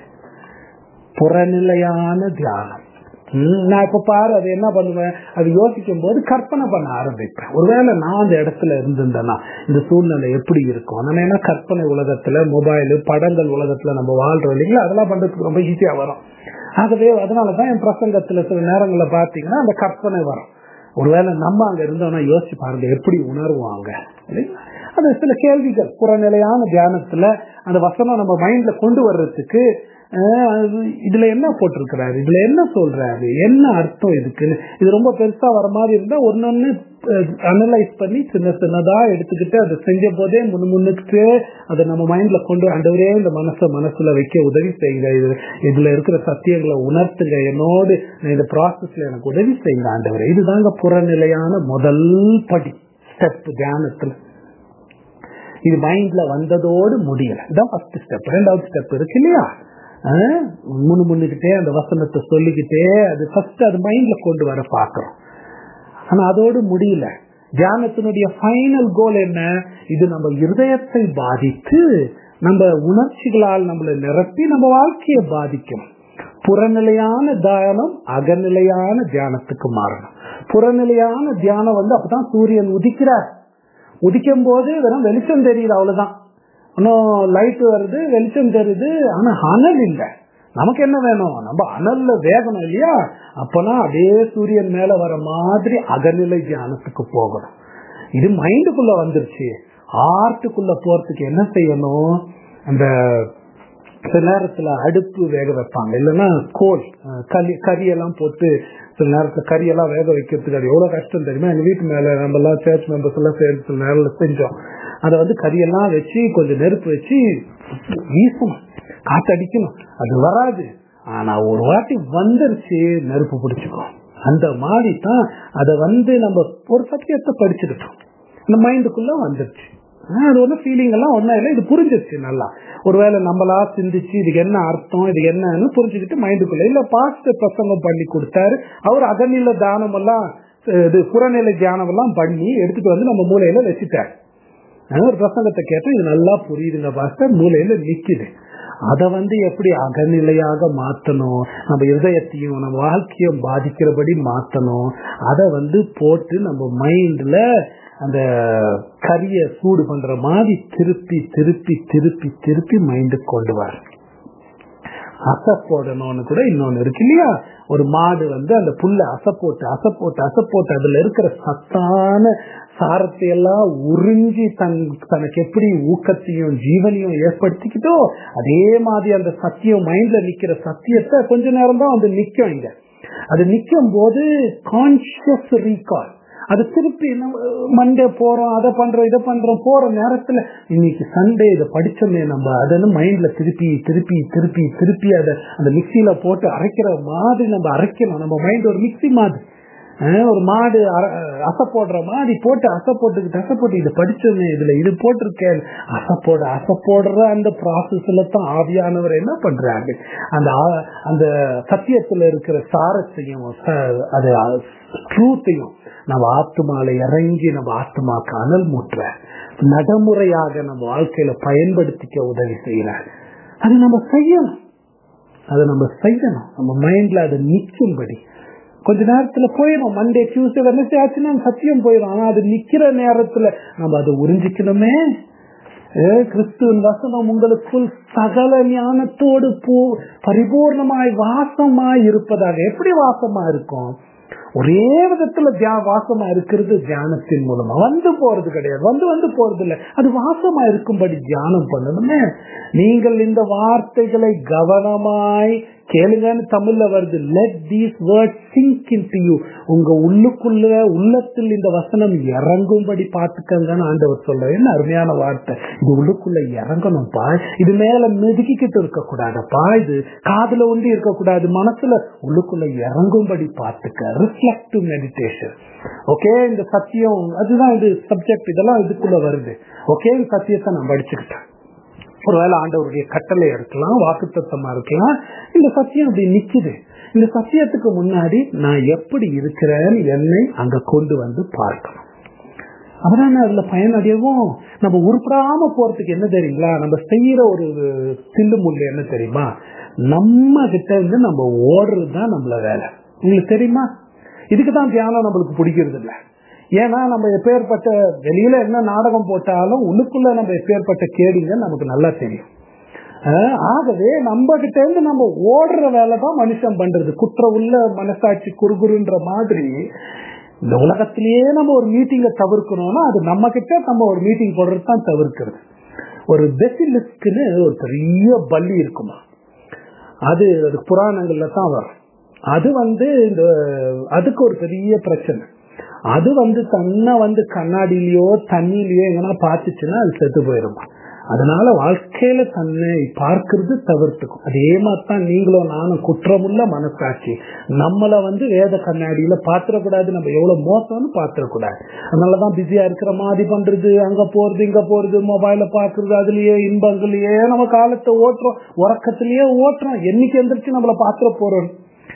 புறநிலையான தியானம் ம், நான் இப்ப பாரு அது என்ன பண்ணுவேன் அது யோசிக்கும் போது கற்பனை பண்ண ஆரம்பிப்பேன் ஒருவேளை நான் அந்த இடத்துல இருந்திருந்தேன்னா இந்த சூழ்நிலை எப்படி இருக்கும் நம்ம என்ன கற்பனை உலகத்துல மொபைல் படங்கள் உலகத்துல நம்ம வாழ்றோம் இல்லைங்களா அதெல்லாம் பண்றதுக்கு ரொம்ப ஈஸியா வரும் ஆகவே அதனாலதான் என் பிரசங்கத்துல சில நேரங்கள்ல பாத்தீங்கன்னா அந்த கற்பனை வரும் ஒருவேளை நம்ம அங்க இருந்தோம்னா யோசிச்சு பாருங்க எப்படி உணர்வாங்க இல்லைங்களா? அது சில கேள்விகள் புறநிலையான தியானத்துல அந்த வசனம் நம்ம மைண்ட்ல கொண்டு வர்றதுக்கு அஹ், அது இதுல என்ன போட்டிருக்கிறாரு இதுல என்ன சொல்றாரு என்ன அர்த்தம் இதுக்குன்னு இது ரொம்ப பெருசா வர மாதிரி இருந்தா ஒன்னொன்னு அனலைஸ் பண்ணி சின்ன சின்னதா எடுத்துக்கிட்டு அதை செஞ்ச போதே முன்னுக்கு அதை நம்ம மைண்ட்ல கொண்டு ஆண்டவரே இந்த மனசை மனசுல வைக்க உதவி செய்யுங்க இது இதுல இருக்கிற சத்தியங்களை உணர்த்துங்க என்னோடு இந்த ப்ராசஸ்ல எனக்கு உதவி செய்யுங்க ஆண்டவரே இதுதாங்க புறநிலையான முதல் படி ஸ்டெப் தியானத்துல இது மைண்ட்ல வந்ததோடு முடியல இதான் ஃபர்ஸ்ட் ஸ்டெப் ரெண்டாவது ஸ்டெப் இருக்கு இல்லையா ஆஹ் முன்னு முன்னுக்கிட்டே அந்த வசனத்தை சொல்லிக்கிட்டே அது ஃபர்ஸ்ட் அது மைண்ட்ல கொண்டு வர பாக்குறோம் ஆனா அதோடு முடியல தியானத்தினுடைய ஃபைனல் கோல் என்ன இது நம்ம இருதயத்தை பாதித்து நம்ம உணர்ச்சிகளால் நம்மளை நிரப்பி நம்ம வாழ்க்கையை பாதிக்கும் புறநிலையான தியானம் அகநிலையான தியானத்துக்கு மாறணும் புறநிலையான தியானம் வந்து அப்பதான் சூரியன் உதிக்கிறார் உதிக்கும் போது வெறும் வெளிச்சம் தெரியுது அவ்வளவுதான் இன்னும் லைட் வருது வெளிச்சம் தெரியுது ஆனா அனல் இல்லை நமக்கு என்ன வேணும் நம்ம அனல்ல வேகணும் இல்லையா அப்பனா அதே சூரியன் மேல வர மாதிரி அகநிலை தியானத்துக்கு போகணும் இது மைண்டுக்குள்ள வந்துருச்சு ஆர்ட்டுக்குள்ள போறதுக்கு என்ன செய்யணும் அந்த சில நேரத்துல அடுப்பு வேக வைப்பாங்க இல்லைன்னா கோல் அஹ், களி கறியெல்லாம் போட்டு சில நேரத்துல கறியெல்லாம் வேக வைக்கிறதுக்கு அது எவ்வளவு கஷ்டம் தெரியுமா எங்க வீட்டு மேல நம்ம எல்லாம் சர்ச் மெம்பர்ஸ் எல்லாம் சேர்ந்து சில நேரம் செஞ்சோம் அதை வந்து கறியெல்லாம் வச்சு கொஞ்சம் நெருப்பு வச்சு வீசணும் காத்தடிக்கணும் அது வராது ஆனா ஒரு வாட்டி வந்துருச்சு நெருப்பு பிடிச்சுக்கும் அந்த மாதிரி தான் அதை வந்து நம்ம ஒரு சத்தியத்தை படிச்சுக்கிட்டோம் இந்த மைண்டுக்குள்ள வந்துருச்சு ஆஹ் அது ஒன்றும் ஃபீலிங் எல்லாம் ஒன்றும் இல்லை இது புரிஞ்சிருச்சு நல்லா ஒருவேளை நம்மளா சிந்திச்சு இதுக்கு என்ன அர்த்தம் இது என்னன்னு புரிஞ்சுக்கிட்டு மைண்டுக்குள்ள இல்ல பாஸ்ட் பிரசங்கம் பண்ணி கொடுத்தாரு அவர் அகநில தானம் எல்லாம் அஹ் இது புறநிலை தியானம் எல்லாம் பண்ணி எடுத்துட்டு வந்து நம்ம மூலையில வச்சுட்டாரு நான் ஒரு பிரசங்கத்தை கேட்டேன் இது நல்லா புரியுதுங்க பாஸ்டர் மூலையில நிக்குது அதை வந்து எப்படி அகநிலையாக மாத்தணும் நம்ம இருதயத்தையும் நம்ம வாழ்க்கையும் பாதிக்கிறபடி மாத்தணும் அதை வந்து போட்டு நம்ம மைண்ட்ல அந்த கரிய சூடு பண்ற மாதிரி திருப்பி திருப்பி திருப்பி திருப்பி மைண்டுக்கு கொண்டு வர அசை போடணும்னு கூட இன்னொன்னு இருக்கு இல்லையா ஒரு மாடு வந்து அந்த புல்ல அசை போட்டு அசை போட்டு அசை போட்டு அதுல இருக்கிற சத்தான சாரத்தை எல்லாம் உறிஞ்சி தன் தனக்கு எப்படி ஊக்கத்தையும் ஜீவனையும் ஏற்படுத்திக்கிட்டோ அதே மாதிரி அந்த சத்தியம் மைண்ட்ல நிக்கிற சத்தியத்தை கொஞ்ச நேரம் தான் வந்து நிக்கும் இங்க அது நிக்கும் போது கான்சியஸ் ரீகால் அது திருப்பி மண்டே போறோம் அதை பண்றோம் இதை பண்றோம் போற நேரத்துல இன்னைக்கு சண்டே இதை படிச்சோமே நம்ம அதன்னு மைண்ட்ல திருப்பி திருப்பி திருப்பி திருப்பி அதை அந்த மிக்சியில போட்டு அரைக்கிற மாதிரி நம்ம அரைக்கணும் நம்ம மைண்ட் ஒரு மிக்சி மாதிரி ஒரு மாடு அசை போடுற மாதிரி போட்டு அசை போட்டுக்கிட்டு அசை போட்டு இது படிச்சோமே இதுல இது போட்டிருக்கேன் அசை போட அசை போடுற அந்த ப்ராசஸ்ல தான் ஆவியானவர் என்ன பண்றாங்க அந்த அந்த சத்தியத்துல இருக்கிற சாரத்தையும் அது ட்ரூத்தையும் நம்ம ஆத்மால இறங்கி நம்ம ஆத்மாக்கு அனல் மூட்டுற நடைமுறையாக நம்ம வாழ்க்கையில பயன்படுத்திக்க உதவி செய்யற அது நம்ம செய்யணும் அதை நம்ம செய்யணும் நம்ம மைண்ட்ல அதை நிற்கும்படி கொஞ்ச நேரத்துல போயிடும் மண்டே டியூஸ்டே வெனஸ்டே ஆச்சுன்னா சத்தியம் போயிடும் ஆனா அது நிக்கிற நேரத்துல நம்ம அதை உறிஞ்சிக்கணுமே கிறிஸ்துவின் வசனம் உங்களுக்குள் சகல ஞானத்தோடு பூ பரிபூர்ணமாய் வாசமாய் இருப்பதாக எப்படி வாசமா இருக்கும் ஒரே விதத்துல தியா வாசமா இருக்கிறது தியானத்தின் மூலமா வந்து போறது கிடையாது வந்து வந்து போறது இல்லை அது வாசமா இருக்கும்படி தியானம் பண்ணணுமே நீங்கள் இந்த வார்த்தைகளை கவனமாய் கேளுங்கன்னு தமிழ்ல வருது let these word sink in you உங்க உள்ளுக்குள்ள உள்ளத்தில் இந்த வசனம் இறங்கும்படி பாத்துக்கங்கன்னு ஆண்டவர் சொல்ற என்ன அருமையான வார்த்தை இது உள்ளுக்குள்ள இறங்கணும்ப்பா இது மேல மிதுக்கிட்டு இருக்க கூடாதப்பா இது காதுல ஒண்டி இருக்க கூடாது மனசுல உள்ளுக்குள்ள இறங்கும்படி பாத்துக்க ரிஃப்ளெக்டிவ் மெடிடேஷன் ஓகே இந்த சத்தியம் அதுதான் இது சப்ஜெக்ட் இதெல்லாம் இதுக்குள்ள வருது ஓகே இந்த சத்தியத்தை நான் படிச்சுக்கிட்டேன் ஒருவேளை ஆண்டவருடைய கட்டளை இருக்கலாம் வாக்குத்தத்தமா இருக்கலாம் இந்த சத்தியம் அப்படி நிக்குது இந்த சத்தியத்துக்கு முன்னாடி நான் எப்படி இருக்கிறேன்னு என்னை அங்க கொண்டு வந்து பார்க்கணும் அப்பதான் அதுல பயனடையவும் நம்ம உருப்படாம போறதுக்கு என்ன தெரியுங்களா நம்ம செய்யற ஒரு தில்லு முள்ளு என்ன தெரியுமா நம்ம கிட்ட இருந்து நம்ம ஓடுறது தான் நம்மள வேலை உங்களுக்கு தெரியுமா இதுக்குதான் தியானம் நம்மளுக்கு பிடிக்கிறது இல்லை ஏன்னா நம்ம எப்பேற்பட்ட வெளியில என்ன நாடகம் போட்டாலும் உள்ளுக்குள்ள நம்ம எப்பேற்பட்ட கேடுங்க நமக்கு நல்லா தெரியும் ஆகவே நம்ம கிட்ட இருந்து நம்ம ஓடுற வேலை தான் மனுஷன் பண்றது குற்ற உள்ள மனசாட்சி குறுகுறுன்ற மாதிரி இந்த உலகத்திலேயே நம்ம ஒரு மீட்டிங்கை தவிர்க்கணும்னா அது நம்ம கிட்ட நம்ம ஒரு மீட்டிங் போடுறது தான் தவிர்க்கிறது ஒரு பெசிலிஸ்க்குன்னு ஒரு பெரிய பள்ளி இருக்குமா அது அது புராணங்கள்ல தான் வரும் அது வந்து இந்த அதுக்கு ஒரு பெரிய பிரச்சனை அது வந்து தன்னை வந்து கண்ணாடியிலயோ தண்ணியிலயோ எங்கன்னா பார்த்துச்சுன்னா அது செத்து போயிருமா அதனால வாழ்க்கையில தன்னை பார்க்கறது தவிர்த்துக்கும் அதே மாதிரிதான் நீங்களும் நானும் குற்றமுள்ள மனசாட்சி நம்மள வந்து வேத கண்ணாடியில பாத்திரக்கூடாது நம்ம எவ்வளவு மோசம்னு பாத்திரக்கூடாது அதனாலதான் பிஸியா இருக்கிற மாதிரி பண்றது அங்க போறது இங்க போறது மொபைல பாக்குறது அதுலயே இன்பங்களையே நம்ம காலத்தை ஓட்டுறோம் உறக்கத்திலேயே ஓட்டுறோம் என்னைக்கு எந்திரிச்சு நம்மள பாத்திர போறோம்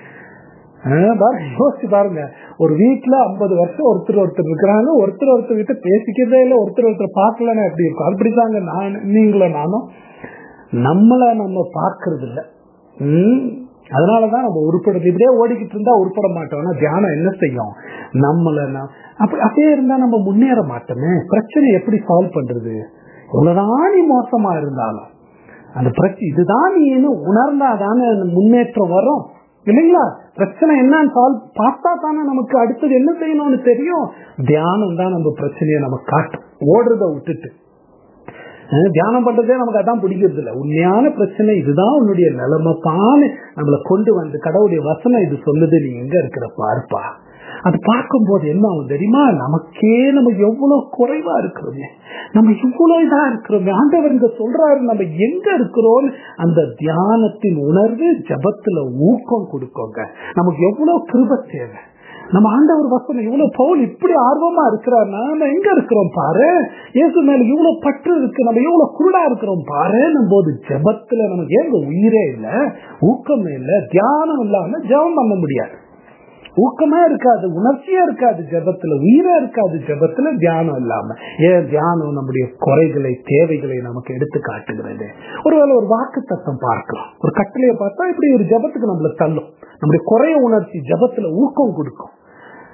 யோசிச்சு பாருங்க ஒரு வீட்டுல ஐம்பது வருஷம் ஒருத்தர் ஒருத்தர் இருக்கிறாங்க ஒருத்தர் ஒருத்தர் கிட்ட பேசிக்கிறதே இல்லை ஒருத்தர் ஒருத்தர் பார்க்கலன்னா எப்படி இருக்கும் அப்படித்தாங்க நான் நீங்களும் நானும் நம்மள நம்ம பார்க்கறது இல்லை உம் அதனாலதான் நம்ம உருப்படுறது இப்படியே ஓடிக்கிட்டு இருந்தா உருப்பட மாட்டோம்னா தியானம் என்ன செய்யும் நம்மள அப்படி அப்படியே இருந்தா நம்ம முன்னேற மாட்டோமே பிரச்சனை எப்படி சால்வ் பண்றது எவ்வளவுதான் நீ மோசமா இருந்தாலும் அந்த பிரச்சனை இதுதான் நீ உணர்ந்தாதானே முன்னேற்றம் வரும் இல்லைங்களா பிரச்சனை என்னன்னு சால்வ் பார்த்தா தானே நமக்கு அடுத்தது என்ன செய்யணும்னு தெரியும் தியானம் தான் நம்ம பிரச்சனையை நம்ம காட்டும் ஓடுறத விட்டுட்டு தியானம் பண்றதே நமக்கு அதான் பிடிக்கிறது இல்லை உண்மையான பிரச்சனை இதுதான் உன்னுடைய நிலைமைப்பான்னு நம்மளை கொண்டு வந்து கடவுளுடைய வசனம் இது சொல்லுது நீ எங்க இருக்கிற பார்ப்பா அது பார்க்கும்போது என்ன ஆகும் தெரியுமா நமக்கே நம்ம எவ்வளவு குறைவா இருக்கிறோமே நம்ம இவ்வளவு இதா இருக்கிறோமே ஆண்டவர் இங்க சொல்றாரு நம்ம எங்க இருக்கிறோம் அந்த தியானத்தின் உணர்வு ஜபத்துல ஊக்கம் கொடுக்கோங்க நமக்கு எவ்வளவு கிருப தேவை நம்ம ஆண்டவர் வசனம் இவ்வளவு பவுல் இப்படி ஆர்வமா இருக்கிறார்னா நம்ம எங்க இருக்கிறோம் பாரு இயேசு மேல இவ்வளவு பற்று இருக்கு நம்ம எவ்வளவு குருடா இருக்கிறோம் பாரு போது ஜபத்துல நமக்கு ஏங்க உயிரே இல்ல ஊக்கமே இல்ல தியானம் இல்லாம ஜபம் பண்ண முடியாது ஊக்கமே இருக்காது உணர்ச்சியா இருக்காது ஜபத்துல உயிரே இருக்காது ஜபத்துல தியானம் இல்லாம ஏன் தியானம் நம்முடைய குறைகளை தேவைகளை நமக்கு எடுத்து காட்டுகிறது ஒருவேளை ஒரு வாக்கு தத்தம் பார்க்கலாம் ஒரு கட்டளையை பார்த்தா இப்படி ஒரு ஜபத்துக்கு நம்மள தள்ளும் நம்முடைய குறைய உணர்ச்சி ஜபத்துல ஊக்கம் கொடுக்கும்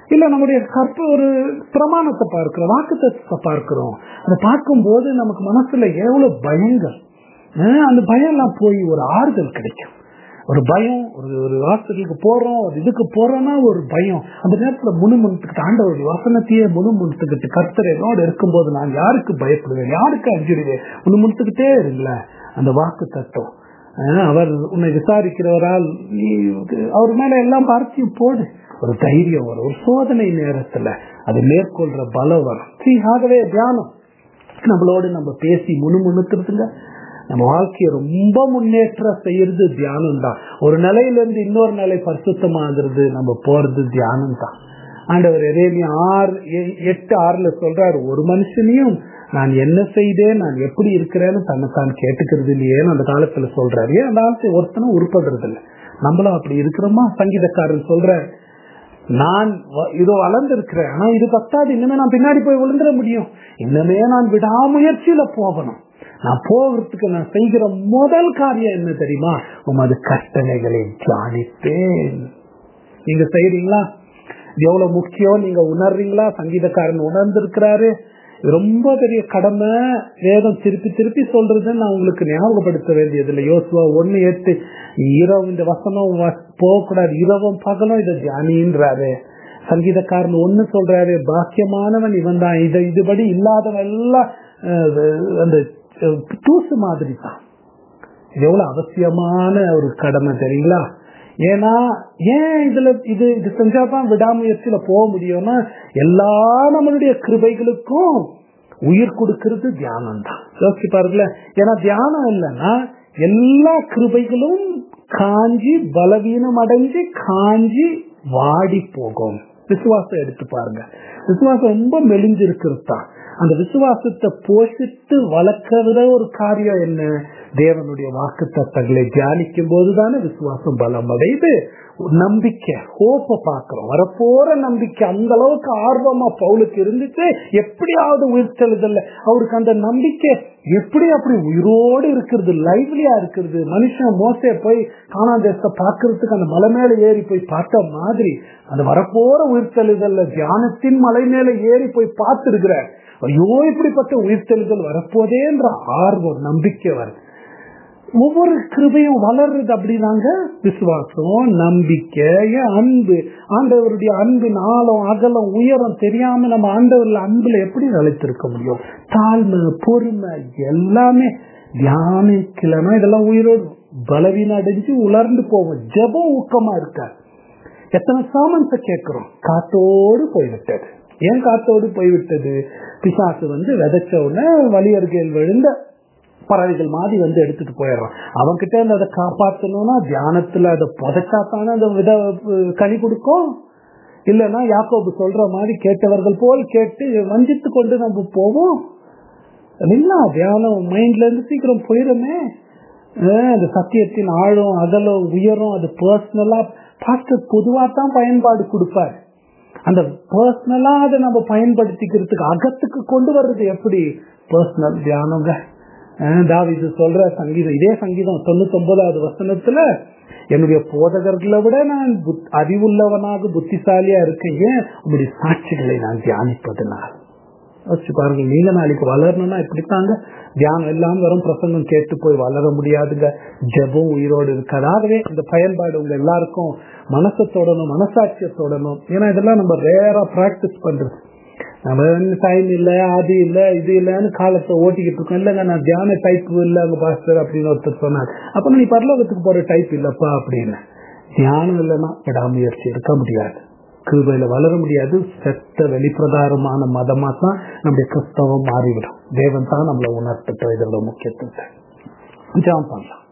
இல்ல நம்முடைய கற்ப ஒரு பிரமாணத்தை பார்க்கிறோம் வாக்குத்தத்தை பார்க்கிறோம் அதை பார்க்கும்போது நமக்கு மனசுல எவ்வளவு பயங்கள் அஹ் அந்த பயம் எல்லாம் போய் ஒரு ஆறுதல் கிடைக்கும் ஒரு பயம் ஒரு ஒரு ஹாஸ்பிட்டலுக்கு போறோம் ஒரு இதுக்கு போறோம்னா ஒரு பயம் அந்த நேரத்துல முணுமுணுத்துக்கிட்டு ஆண்டவருடைய வசனத்தையே முணுமுணுத்துக்கிட்டு கர்த்தர் என்னோட இருக்கும்போது நான் யாருக்கு பயப்படுவேன் யாருக்கு அஞ்சிடுவேன் முணுமுணுத்துக்கிட்டே இருங்கள அந்த வாக்கு தத்துவம் அஹ் அவர் உன்னை விசாரிக்கிறவரால் நீ அவர் மேல எல்லாம் பார்த்தியும் போடு ஒரு தைரியம் வரும் ஒரு சோதனை நேரத்துல அது மேற்கொள்ற பலம் வரும் See, ஆகவே தியானம் நம்மளோடு நம்ம பேசி முணுமுணுக்கிறதுங்க நம்ம வாழ்க்கையை ரொம்ப முன்னேற்ற செய்யறது தியானம் தான் ஒரு நிலையில இருந்து இன்னொரு நிலை பரிசுத்தமாகிறது நம்ம போறது தியானம் தான் ஆண்டவர் எரேமியா ஆறு எ- எட்டு ஆறுல சொல்றாரு ஒரு மனுஷனையும் நான் என்ன செய்தேன் நான் எப்படி இருக்கிறேன்னு தன்னைத்தான் கேட்டுக்கிறது இல்லையேன்னு அந்த காலத்துல சொல்றாரு ஏன் அந்த காலத்துல ஒருத்தனும் உருப்படுறது இல்லை நம்மளும் அப்படி இருக்கிறோமா சங்கீதக்காரன் சொல்ற நான் வ- இதோ வளர்ந்திருக்கிறேன் ஆனா இது பத்தாது இன்னுமே நான் பின்னாடி போய் விழுந்துட முடியும் இன்னுமே நான் விடாமுயற்சியில போகணும் நான் போகிறதுக்கு நான் செய்கிற முதல் காரியம் என்ன தெரியுமா உமது கட்டளைகளை தியானிப்பேன் நீங்க செய்றீங்களா இது எவ்வளவு முக்கியம் நீங்க உணர்றீங்களா சங்கீதக்காரன் உணர்ந்திருக்கிறாரு இது ரொம்ப பெரிய கடமை வேதம் திருப்பி திருப்பி சொல்றதுன்னு நான் உங்களுக்கு ஞாபகப்படுத்த வேண்டியது இல்லை யோசுவா ஒண்ணு எட்டு இரவு இந்த வசனம் வ- போகக்கூடாது இரவும் பகலும் இதை தியானின்றாரு சங்கீதக்காரன் ஒண்ணு சொல்றாரு பாக்கியமானவன் இவன் தான் இதை இதுபடி இல்லாதவன் எல்லாம் அஹ், அந்த அஹ், தூசு மாதிரி தான் இது எவ்வளவு அவசியமான ஒரு கடமை தெரியுங்களா ஏன்னா ஏன் இதுல இது இது செஞ்சாதான் விடாமுயற்சியில போக முடியும்னா எல்லா நம்மளுடைய கிருபைகளுக்கும் உயிர் கொடுக்கிறது தியானம் தான் யோசிச்சு பாருங்களேன் ஏன்னா தியானம் இல்லைன்னா எல்லா கிருபைகளும் காஞ்சி பலவீனம் அடைஞ்சு காஞ்சி வாடி போகும் விசுவாசம் எடுத்து பாருங்க விசுவாசம் ரொம்ப மெலிஞ்சிருக்கிறது தான் அந்த விசுவாசத்தை போஷித்து வளர்க்கிற ஒரு காரியம் என்ன தேவனுடைய வாக்கு தத்தங்களை தியானிக்கும் போதுதானே விசுவாசம் பலம் அடையுது ஒரு நம்பிக்கை ஹோப்ப பாக்குறோம் வரப்போற நம்பிக்கை அந்த அளவுக்கு ஆர்வமா பவுலுக்கு இருந்துச்சு எப்படியாவது உயிர்த்தெழுதல்ல அவருக்கு அந்த நம்பிக்கை எப்படி அப்படி உயிரோடு இருக்கிறது லைவ்லியா இருக்கிறது மனுஷன் மோசைய போய் காணாதேசத்தை பார்க்கறதுக்கு அந்த மலை மேல ஏறி போய் பார்த்த மாதிரி அந்த வரப்போற உயிர்த்தெழுதல்ல தியானத்தின் மலை மேல ஏறி போய் பார்த்திருக்கிற ஐயோ இப்படிப்பட்ட உயிர்த்தெழுதல் வரப்போதேன்ற ஆர்வம் நம்பிக்கை வருது ஒவ்வொரு கிருபையும் வளர்றது அப்படின்னாங்க விசுவாசம் நம்பிக்கை ஏன் அன்பு ஆண்டவருடைய அன்பின் ஆழம் அகலம் உயரம் தெரியாம நம்ம ஆண்டவர்ல அன்புல எப்படி நிலைத்திருக்க முடியும் தாழ்மை பொறுமை எல்லாமே தியானிக்கலன்னா இதெல்லாம் உயிரோடு பலவீனம் அடைஞ்சு உலர்ந்து போவோம் ஜெபம் ஊக்கமா இருக்காது எத்தனை சாமன்ஸ கேட்கிறோம் காத்தோடு போய்விட்டது ஏன் காத்தோடு போய்விட்டது பிசாசு வந்து விதைச்ச உடனே வலியர்கள் விழுந்த பறவைகள் மாதிரி வந்து எடுத்துட்டு போயிடுறான் அவன் கிட்ட இருந்து அதை காப்பாத்தணும்னா தியானத்துல அதை புதைச்சாத்தானே அந்த வித கனி கொடுக்கும் இல்லைன்னா யாக்கோபு சொல்ற மாதிரி கேட்டவர்கள் போல் கேட்டு வஞ்சித்து கொண்டு நம்ம போவோம் இல்ல தியானம் மைண்ட்ல இருந்து சீக்கிரம் போயிடுமே அஹ் அந்த சத்தியத்தின் ஆழம் அகலம் உயரம் அது பர்சனலா பாஸ்டர் பொதுவா தான் பயன்பாடு கொடுப்பார் அந்த பர்சனலா அதை நம்ம பயன்படுத்திக்கிறதுக்கு அகத்துக்கு கொண்டு வர்றது எப்படி பர்சனல் தியானங்க அஹ் தாவீது சொல்ற சங்கீதம் இதே சங்கீதம் தொண்ணூத்தி ஒன்பதாவது வசனத்துல என்னுடைய போதகர்களை விட நான் புத்- அறிவுள்ளவனாக புத்திசாலியா இருக்கேன் ஏன் உங்களுடைய சாட்சிகளை நான் தியானிப்பதனால் யோசிச்சு பாருங்க நீங்க நாளைக்கு வளரணும்னா இப்படித்தாங்க தியானம் எல்லாம் வெறும் பிரசங்கம் கேட்டு போய் வளர முடியாதுங்க ஜெபம் உயிரோடு இருக்காது ஆகவே இந்த பயன்பாடு உங்க எல்லாருக்கும் மனசை தொடணும் மனசாட்சியை தொடணும் ஏன்னா இதெல்லாம் நம்ம ரேரா பிராக்டிஸ் பண்றது நம்ம டைம் இல்ல அது இல்ல இது இல்லன்னு காலத்தை ஓட்டிக்கிட்டு இருக்கோம் இல்லங்க நான் தியான டைப் இல்ல அங்க பாஸ்டர் அப்படின்னு ஒருத்தர் சொன்னார் அப்ப நீ பரலோகத்துக்கு போற டைப் இல்லப்பா அப்படின்னு தியானம் இல்லைன்னா விடாமுயற்சி இருக்க முடியாது கிருபையில வளர முடியாது செத்த வெளிப்பிரதாரமான மதமா தான் நம்முடைய கிறிஸ்தவம் மாறிவிடும் தேவன் தான் நம்மளை உணர்த்தட்டும் இதோட முக்கியத்துவத்தை ஜாம் பண்ணலாம்